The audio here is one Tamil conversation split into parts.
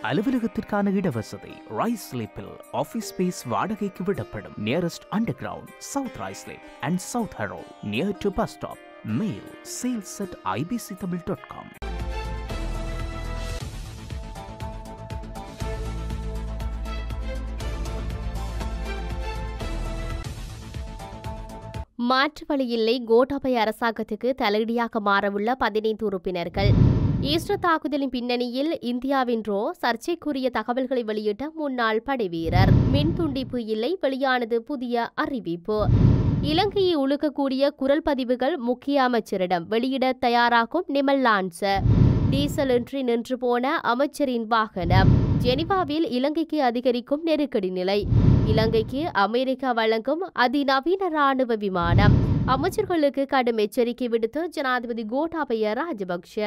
அலுவலகத்திற்கான இடவசதி ரைஸ் ஸ்லீப்பில் ஆபீஸ் ஸ்பேஸ் வாடகைக்கு விடப்படும் nearest underground South Ruislip and South Harrow near to bus stop mail sales at IBC Tamil dot com மாற்று வழி இல்லை கோட்டாபய அரசாங்கத்துக்கு தலையடியாக மாறவுள்ள பதினைந்து உறுப்பினர்கள் ஈஸ்டர் தாக்குதலின் பின்னணியில் இந்தியாவின் ரோ சர்ச்சைக்குரிய தகவல்களை வெளியிட்ட முன்னாள் படைவீரர் மின் துண்டிப்பு இல்லை வெளியானது புதிய அறிவிப்பு இலங்கையை உழுக்கக்கூடிய குரல் பதிவுகள் முக்கிய அமைச்சரிடம் வெளியிட தயாராகும் நிமல் லான்ச டீசல் இன்றி நின்று போன அமைச்சரின் வாகனம் ஜெனிவாவில் இலங்கைக்கு அதிகரிக்கும் நெருக்கடி நிலை இலங்கைக்கு அமெரிக்கா வழங்கும் அதிநவீன ராணுவ விமானம் அமைச்சர்களுக்கு கடும் எச்சரிக்கை விடுத்து ஜனாதிபதி கோட்டாபய ராஜபக்ஷ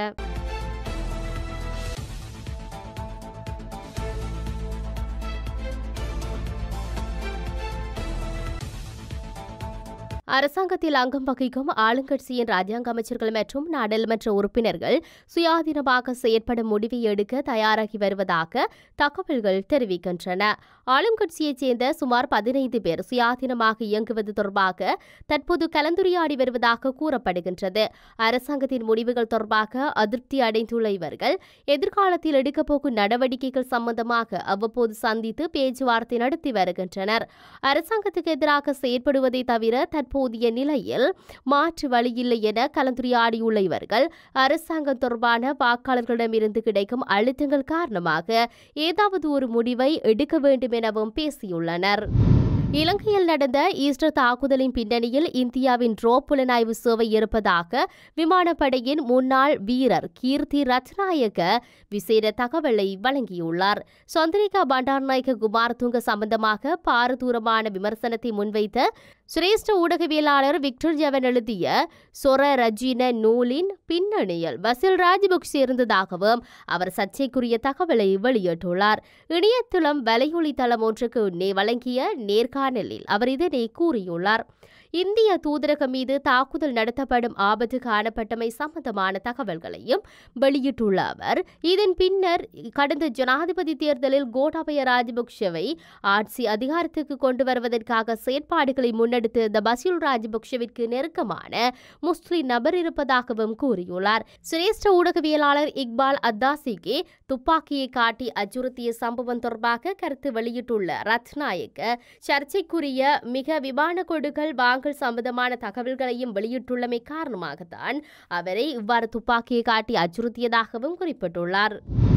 அரசாங்கத்தில் அங்கம் வகிக்கும் ஆளுங்கட்சியின் ராஜாங்க அமைச்சர்கள் மற்றும் நாடாளுமன்ற உறுப்பினர்கள் சுயாதீனமாக செயற்பட முடிவை எடுக்க தயாராகி வருவதாக தகவல்கள் தெரிவிக்கின்றன ஆளும் கட்சியைச் சேர்ந்த சுமார் பதினைந்து பேர் சுயாதீனமாக இயங்குவது தொடர்பாக தற்போது கலந்துரையாடி வருவதாக கூறப்படுகின்றது அரசாங்கத்தின் முடிவுகள் தொடர்பாக அதிருப்தி அடைந்துள்ள இவர்கள் எதிர்காலத்தில் எடுக்கப் போகும் நடவடிக்கைகள் சம்பந்தமாக அவ்வப்போது சந்தித்து பேச்சுவார்த்தை நடத்தி வருகின்றனர் அரசாங்கத்துக்கு எதிராக செயற்படுவதை தவிர தற்போதைய நிலையில் மாற்று வழியில்லை என கலந்துரையாடியுள்ள இவர்கள் அரசாங்கம் தொடர்பான வாக்காளர்களிடமிருந்து கிடைக்கும் அழுத்தங்கள் காரணமாக ஏதாவது ஒரு முடிவை எடுக்க வேண்டும் எனவும் பேசியுள்ளனர் இலங்கையில் நடந்த ஈஸ்டர் தாக்குதலின் பின்னணியில் இந்தியாவின் ட்ரோ புலனாய்வு சேவை இருப்பதாக விமானப்படையின் முன்னாள் வீரர் கீர்த்தி ரத்நாயக்க விசேட தகவலை வழங்கியுள்ளார் சந்திரிகா பண்டார்நாயக்க குமார் துங்க சம்பந்தமாக பாரதூரமான விமர்சனத்தை முன்வைத்த சிரேஷ்ட ஊடகவியலாளர் விக்டர் ஜெவன் எழுதிய சொர ரஜின நூலின் பின்னணியில் பசில் ராஜபக்ஷ இருந்ததாகவும் அவர் சர்ச்சைக்குரிய தகவலை வெளியிட்டுள்ளார் இணையதளம் வலையொலி தளம் ஒன்றுக்கு நே வழங்கிய நேர்காணலில் அவர் இதனை கூறியுள்ளார் இந்திய தூதரகம் மீது தாக்குதல் நடத்தப்படும் ஆபத்து காணப்பட்டமை சம்பந்தமான தகவல்களையும் வெளியிட்டுள்ள அவர் இதன் பின்னர் கடந்த ஜனாதிபதி தேர்தலில் கோட்டாபய ராஜபக்ஷவை ஆட்சி அதிகாரத்துக்கு கொண்டு வருவதற்காக செயற்பாடுகளை முன்னெடுத்திருந்த பசில் ராஜபக்ஷவிற்கு நெருக்கமான முஸ்லிம் நபர் இருப்பதாகவும் கூறியுள்ளார் சிரேஷ்ட ஊடகவியலாளர் இக்பால் அத்தாசிக்கு துப்பாக்கியை காட்டி அச்சுறுத்திய சம்பவம் தொடர்பாக கருத்து வெளியிட்டுள்ள ரத்நாயக்க சர்ச்சைக்குரிய மிக விமான கொடுகள் வாங்கல் சம்பந்தமான தகவல்களையும் வெளியிட்டுள்ளமை காரணமாகத்தான் அவரை இவ்வாறு துப்பாக்கியை காட்டி அச்சுறுத்தியதாகவும் குறிப்பிட்டுள்ளார்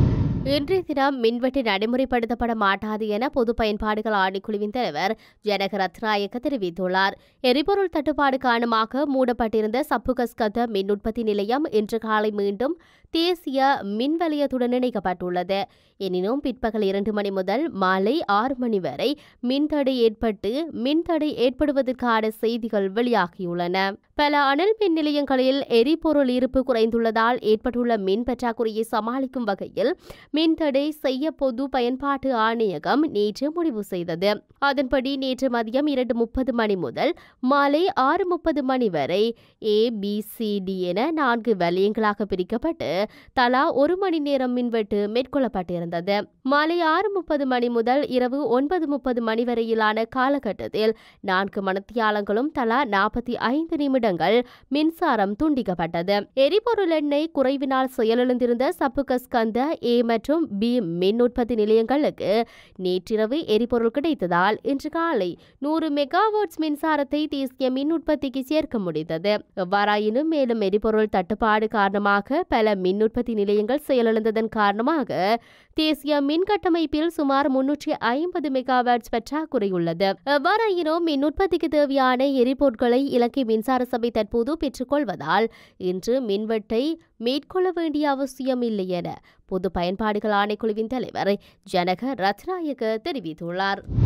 இன்றைய தினம் மின்வெட்டு நடைமுறைப்படுத்தப்பட மாட்டாது என பொது பயன்பாடுகள் ஆணைக்குழுவின் தலைவர் ஜனக ரத்நாயக்க தெரிவித்துள்ளார் எரிபொருள் தட்டுப்பாடு காரணமாக மூடப்பட்டிருந்த சப்புகஸ்கத்த மின் உற்பத்தி நிலையம் இன்று காலை மீண்டும் தேசிய மின் வலயத்துடன் இணைக்கப்பட்டுள்ளது எனினும் பிற்பகல் இரண்டு மணி முதல் மாலை ஆறு மணி வரை மின்தடை ஏற்பட்டு மின்தடை ஏற்படுவதற்கான செய்திகள் வெளியாகியுள்ளன பல அனல் மின் நிலையங்களில் எரிபொருள் இருப்பு குறைந்துள்ளதால் ஏற்பட்டுள்ள மின் பற்றாக்குறையை சமாளிக்கும் வகையில் மின்தடை செய்ய பொது பயன்பாட்டு ஆணையகம் நேற்று முடிவு செய்தது அதன்படி நேற்று மதியம் இரண்டு முப்பது மணி முதல் மாலை ஆறு முப்பது மணி வரை ஏ பி சி டி என நான்கு வலயங்களாக பிரிக்கப்பட்டு தலா ஒரு மணி நேரம் மின்வெட்டு மேற்கொள்ளப்பட்டிருந்தது மாலை ஆறு முப்பது மணி முதல் இரவு ஒன்பது முப்பது மணி வரையிலான காலகட்டத்தில் நான்கு மணத்தியாலங்களும் தலா நாற்பத்தி ஐந்து நிமிடங்கள் மின்சாரம் துண்டிக்கப்பட்டது எரிபொருள் எண்ணெய் குறைவினால் செயலிழந்திருந்த சப்புகஸ்கந்த ஏ மற்றும் பி மின் உற்பத்தி நிலையங்களுக்கு நேற்றிரவு எரிபொருள் கிடைத்ததால் இன்று காலை நூறு மெகாவாட்ஸ் மின்சாரத்தை தேசிய மின் உற்பத்திக்கு சேர்க்க முடிந்தது எவ்வாறாயினும் மேலும் எரிபொருள் தட்டுப்பாடு காரணமாக பல மின் உற்பத்தி நிலையங்கள் செயலிழந்ததன் காரணமாக தேசிய மின் கட்டமைப்பில் சுமார் முன்னூற்றி ஐம்பது மெகாவாட்ஸ் பற்றாக்குறை உள்ளது எவ்வாறாயினும் மின் உற்பத்திக்கு தேவையான எரிபொருட்களை இலங்கை மின்சார சபை தற்போது பெற்றுக்கொள்வதால் இன்று மின்வெட்டை மேற்கொள்ள வேண்டிய அவசியம் இல்லை என பொது பயன்பாடுகள் ஆணைக்குழுவின் தலைவர் ஜனக ரத்நாயக தெரிவித்துள்ளார்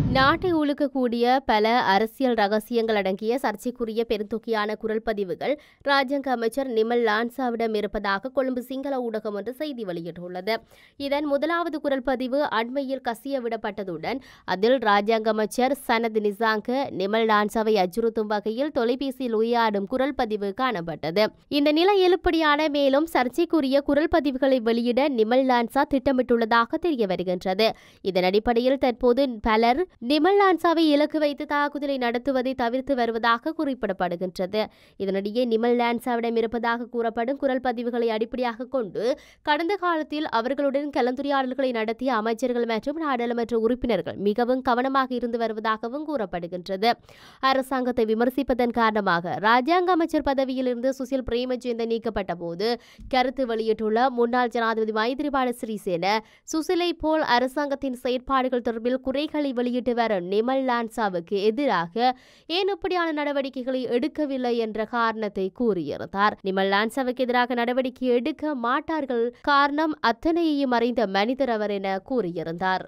நாட்டை உலுக்கக்கூடிய பல அரசியல் ரகசியங்கள் அடங்கிய சர்ச்சைக்குரிய பெருந்தொகையான குரல் பதிவுகள் ராஜாங்க அமைச்சர் நிமல் லான்சாவிடம் இருப்பதாக கொழும்பு சிங்கள ஊடகம் ஒன்று செய்தி வெளியிட்டுள்ளது இதன் முதலாவது குரல் பதிவு அண்மையில் கசிய விடப்பட்டதுடன் அதில் ராஜாங்க அமைச்சர் சனத் நிசாங்க நிமல் லான்சாவை அச்சுறுத்தும் வகையில் தொலைபேசியில் உரையாடும் குரல் பதிவு காணப்பட்டது இந்த நிலையில் இப்படியான மேலும் சர்ச்சைக்குரிய குரல் பதிவுகளை வெளியிட நிமல் லான்சா திட்டமிட்டுள்ளதாக தெரிய வருகின்றது இதன் அடிப்படையில் தற்போது பலர் நிமல் லான்சாவை இலக்கு வைத்து தாக்குதலை நடத்துவதை தவிர்த்து வருவதாக குறிப்பிடப்படுகின்றது இதனிடையே நிமல் லான்சாவிடம் இருப்பதாக கூறப்படும் குரல் பதிவுகளை அடிப்படையாக கொண்டு கடந்த காலத்தில் அவர்களுடன் கலந்துரையாடல்களை நடத்திய அமைச்சர்கள் மற்றும் நாடாளுமன்ற உறுப்பினர்கள் மிகவும் கவனமாக இருந்து வருவதாகவும் கூறப்படுகின்றது அரசாங்கத்தை விமர்சிப்பதன் காரணமாக ராஜாங்க அமைச்சர் பதவியிலிருந்து சுசில் பிரேமஜெயந்த நீக்கப்பட்ட போது கருத்து வெளியிட்டுள்ள முன்னாள் ஜனாதிபதி மைத்திரிபால சிறிசேன சுசிலை போல் அரசாங்கத்தின் செயற்பாடுகள் தொடர்பில் குறைகளை வெளியிட்டு வரும் நிமல் லான்சாவுக்கு எதிராக ஏன் இப்படியான நடவடிக்கைகளை எடுக்கவில்லை என்ற காரணத்தை கூறியிருந்தார் நிமல் லான்சாவுக்கு எதிராக நடவடிக்கை எடுக்க மாட்டார்கள் காரணம் அத்தனையையும் அறிந்த மனிதர் அவர் என கூறியிருந்தார்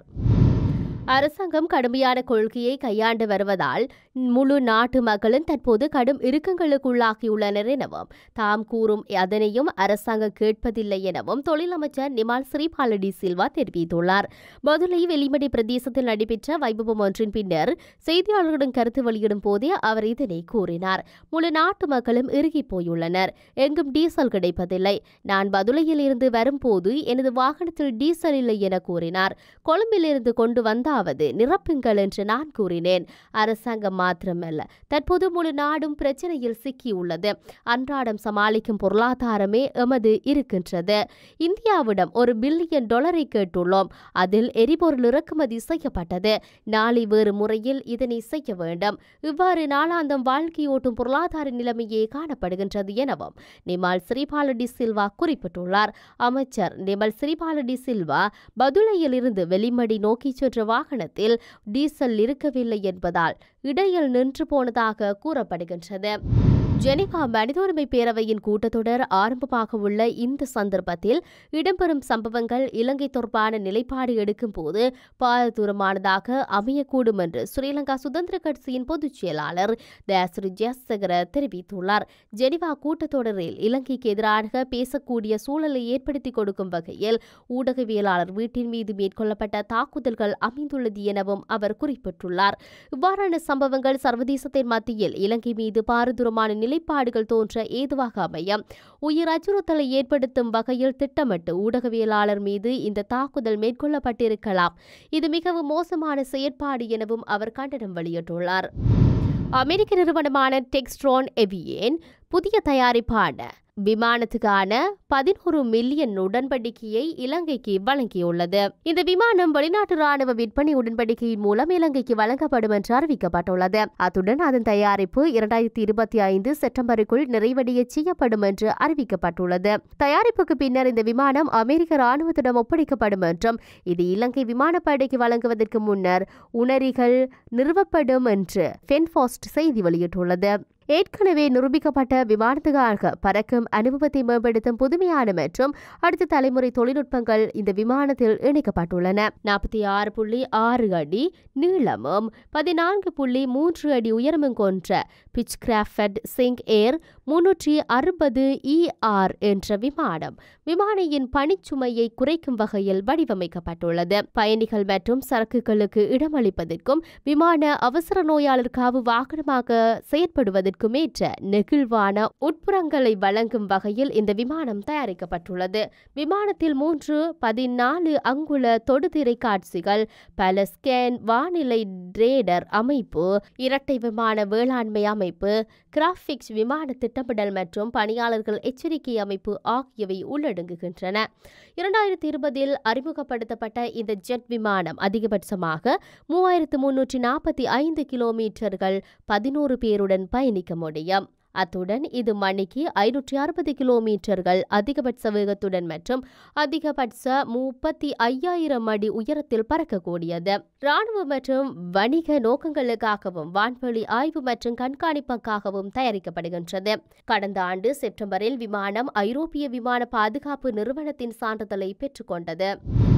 அரசாங்கம் கடுமையான கொள்கையை கையாண்டு வருவதால் முழு நாட்டு மக்களும் தற்போது கடும் இறுக்கங்களுக்குள்ளாகியுள்ளனர் எனவும் தாம் கூறும் அதனையும் அரசாங்கம் கேட்பதில்லை எனவும் தொழில் அமைச்சர் நிமால் ஸ்ரீபாலடி சில்வா தெரிவித்துள்ளார் மதுரை வெளிமடை பிரதேசத்தில் நடைபெற்ற வைபவம் ஒன்றின் பின்னர் செய்தியாளர்களிடம் கருத்து வெளியிடும் போதே அவர் இதனை கூறினார் முழு நாட்டு மக்களும் இறுகிப் போயுள்ளனர் எங்கும் டீசல் கிடைப்பதில்லை நான் பதுளையில் இருந்து வரும்போது எனது வாகனத்தில் டீசல் இல்லை என கூறினார் கொழும்பிலிருந்து கொண்டு வந்தாவது நிரப்புங்கள் என்று நான் கூறினேன் அரசாங்கம் மாத்திரமல்ல தற்போது முழு நாடும் பிரச்சனையில் சிக்கியுள்ளது அன்றாடம் சமாளிக்கும் பொருளாதாரமே எமது இருக்கின்றது இந்தியாவிடம் ஒரு பில்லியன் டாலரை கேட்டுள்ளோம் அதில் எரிபொருள் இறக்குமதி செய்யப்பட்டது நாளை வேறு முறையில் இதனை செய்ய வேண்டும் இவ்வாறு நாளாந்தம் வாழ்க்கையோட்டும் பொருளாதார நிலைமையே காணப்படுகின்றது எனவும் நிமால் ஸ்ரீபாலடி சில்வா குறிப்பிட்டுள்ளார் அமைச்சர் நிமல் ஸ்ரீபாலடி சில்வா பதுளையில் இருந்து வெளிமடி நோக்கி சென்ற வாகனத்தில் டீசல் இருக்கவில்லை என்பதால் இடையில் நின்று போனதாக கூறப்படுகின்றது ஜெனிவா மனித உரிமை பேரவையின் கூட்டத்தொடர் ஆரம்பமாக உள்ள இந்த சந்தர்ப்பத்தில் இடம்பெறும் சம்பவங்கள் இலங்கை தொடர்பான நிலைப்பாடு எடுக்கும் போது பாரதூரமானதாக அமையக்கூடும் என்று ஸ்ரீலங்கா சுதந்திர கட்சியின் பொதுச் செயலாளர் தயாசிரி ஜெயசகர தெரிவித்துள்ளார் ஜெனிவா கூட்டத்தொடரில் இலங்கைக்கு எதிராக பேசக்கூடிய சூழலை ஏற்படுத்தி கொடுக்கும் வகையில் ஊடகவியலாளர் வீட்டின் மீது மேற்கொள்ளப்பட்ட தாக்குதல்கள் அமைந்துள்ளது எனவும் அவர் குறிப்பிட்டுள்ளார் இவ்வாறான சம்பவங்கள் சர்வதேசத்தின் மத்தியில் இலங்கை மீது பாரதூரமான நிலைப்பாடுகள் தோன்ற ஏதுவாக அமையும் உயிர் அச்சுறுத்தலை ஏற்படுத்தும் வகையில் திட்டமிட்டு ஊடகவியலாளர் மீது இந்த தாக்குதல் மேற்கொள்ளப்பட்டிருக்கலாம் இது மிகவும் மோசமான செயற்பாடு எனவும் அவர் கண்டனம் வெளியிட்டுள்ளார் அமெரிக்க நிறுவனமான டெக்ஸ்ட்ரான் எவியேன் புதிய தயாரிப்பான விமானத்துக்கான பதினோரு மில்லியன் உடன்படிக்கையை இலங்கைக்கு வழங்கியுள்ளது இந்த விமானம் வெளிநாட்டு ராணுவ விற்பனை உடன்படிக்கையின் மூலம் இலங்கைக்கு வழங்கப்படும் என்று அறிவிக்கப்பட்டுள்ளது அத்துடன் அதன் தயாரிப்பு இரண்டாயிரத்தி இருபத்தி ஐந்து செப்டம்பருக்குள் நிறைவடைய செய்யப்படும் என்று அறிவிக்கப்பட்டுள்ளது தயாரிப்புக்கு பின்னர் இந்த விமானம் அமெரிக்க ராணுவத்திடம் ஒப்படைக்கப்படும் என்றும் இது இலங்கை விமானப்படைக்கு வழங்குவதற்கு முன்னர் உணரிகள் நிறுவப்படும் என்று ஃபென்பாஸ்ட் செய்தி வெளியிட்டுள்ளது ஏற்கனவே நிரூபிக்கப்பட்ட விமானத்துக்காக பறக்கும் அனுபவத்தை மேம்படுத்தும் புதுமையான மற்றும் அடுத்த தலைமுறை தொழில்நுட்பங்கள் இந்த விமானத்தில் இணைக்கப்பட்டுள்ளன நாற்பத்தி ஆறு புள்ளி ஆறு அடி நீளமும் பதினான்கு புள்ளி மூன்று அடி உயரமும் கொன்ற பிச் கிராஃபட் சிங் ஏர் முன்னூற்றி அறுபது இஆர் என்ற விமானம் விமானியின் பணிச்சுமையை குறைக்கும் வகையில் வடிவமைக்கப்பட்டுள்ளது பயணிகள் மற்றும் சரக்குகளுக்கு இடமளிப்பதற்கும் விமான அவசர நோயாளர் காவு வாகனமாக செயற்படுவதற்கும் ஏற்ற நெகிழ்வான உட்புறங்களை வழங்கும் வகையில் இந்த விமானம் தயாரிக்கப்பட்டுள்ளது விமானத்தில் மூன்று பதினாலு அங்குல தொடுதிரை காட்சிகள் பல ஸ்கேன் வானிலை ரேடர் அமைப்பு இரட்டை விமான வேளாண்மை அமைப்பு கிராபிக்ஸ் விமான திட்டமிடல் மற்றும் பணியாளர்கள் எச்சரிக்கை அமைப்பு ஆகியவை உள்ளடங்குகின்றன இரண்டாயிரத்தி இருபதில் அறிமுகப்படுத்தப்பட்ட இந்த ஜெட் விமானம் அதிகபட்சமாக மூவாயிரத்து முன்னூற்றி நாற்பத்தி ஐந்து கிலோமீட்டர்கள் பதினோரு பேருடன் பயணிக்க முடியும் அத்துடன் இது மணிக்கு ஐநூற்றி அறுபது கிலோமீட்டர்கள் அதிகபட்ச வேகத்துடன் மற்றும் அதிகபட்ச முப்பத்தி ஐயாயிரம் அடி உயரத்தில் பறக்கக்கூடியது ராணுவ மற்றும் வணிக நோக்கங்களுக்காகவும் வான்வெளி ஆய்வு மற்றும் கண்காணிப்புக்காகவும் தயாரிக்கப்படுகின்றது கடந்த ஆண்டு செப்டம்பரில் விமானம் ஐரோப்பிய விமான பாதுகாப்பு நிறுவனத்தின் சான்றிதழை பெற்றுக்கொண்டது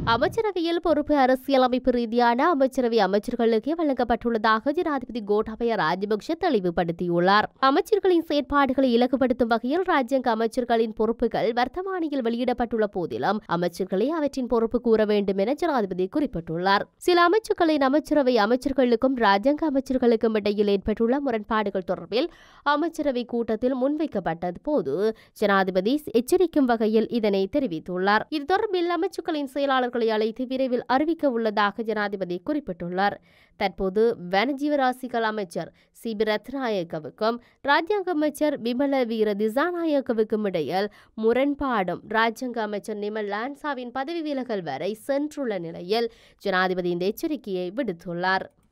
அமைச்சரவையில் பொறுப்பு அரசியலமைப்பு ரீதியான அமைச்சரவை அமைச்சர்களுக்கே வழங்கப்பட்டுள்ளதாக ஜனாதிபதி கோட்டாபய ராஜபக்ஷ தெளிவுபடுத்தியுள்ளார் அமைச்சர்களின் செயற்பாடுகளை இலகுபடுத்தும் வகையில் ராஜ்யங்க அமைச்சர்களின் பொறுப்புகள் வர்த்தமானியில் வெளியிடப்பட்டுள்ள போதிலும் அமைச்சர்களே அவற்றின் பொறுப்பு கூற வேண்டும் என ஜனாதிபதி குறிப்பிட்டுள்ளார் சில அமைச்சர்களின் அமைச்சரவை அமைச்சர்களுக்கும் ராஜ்யங்க அமைச்சர்களுக்கும் இடையில் ஏற்பட்டுள்ள முரண்பாடுகள் தொடர்பில் அமைச்சரவை கூட்டத்தில் முன்வைக்கப்பட்டது போது ஜனாதிபதி எச்சரிக்கும் வகையில் இதனை தெரிவித்துள்ளார் இது தொடர்பில் அமைச்சர்களின் செயலாளர்களை அழைத்து விரைவில் அறிவிக்க உள்ளதாக ஜனாதிபதி குறிப்பிட்டுள்ளார் தற்போது வனஜீவராசிகள் அமைச்சர் சிபி ரத்நாயக்கவுக்கும் ராஜ்யாங்க அமைச்சர் விமல வீர திசாநாயக்கவுக்கும் இடையில் முரண்பாடும் ராஜ்யாங்க அமைச்சர் நிமல் லான்சாவின் பதவி விலகல் வரை சென்றுள்ள நிலையில் ஜனாதிபதி இந்த எச்சரிக்கையை விடுத்துள்ளார்